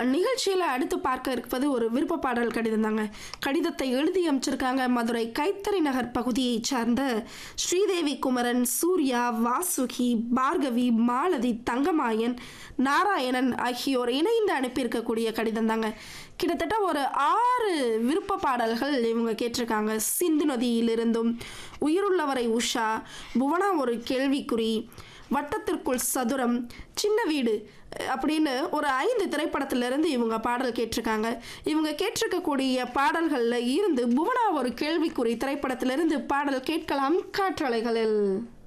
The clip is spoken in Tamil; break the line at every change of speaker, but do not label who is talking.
நிகழ்ச்சியில் அடுத்து பார்க்க இருப்பது ஒரு விருப்ப பாடல் கடிதம் தாங்க கடிதத்தை எழுதி அமைச்சிருக்காங்க மதுரை கைத்தறி நகர் பகுதியைச் சார்ந்த ஸ்ரீதேவி குமரன் சூர்யா வாசுகி பார்கவி மாலதி தங்கமாயன் நாராயணன் ஆகியோர் இணைந்து அனுப்பியிருக்கக்கூடிய கடிதம் தாங்க கிட்டத்தட்ட ஒரு ஆறு விருப்ப பாடல்கள் இவங்க கேட்டிருக்காங்க சிந்து நதியிலிருந்தும் உயிருள்ளவரை உஷா புவனா ஒரு கேள்விக்குறி வட்டத்திற்குள் சதுரம் சின்ன வீடு அப்படின்னு ஒரு ஐந்து திரைப்படத்திலிருந்து இவங்க பாடல் கேட்டிருக்காங்க இவங்க கேட்டிருக்கக்கூடிய பாடல்களில் இருந்து புவனா ஒரு கேள்விக்குறி திரைப்படத்திலிருந்து பாடல் கேட்கலாம் காற்றலைகளில்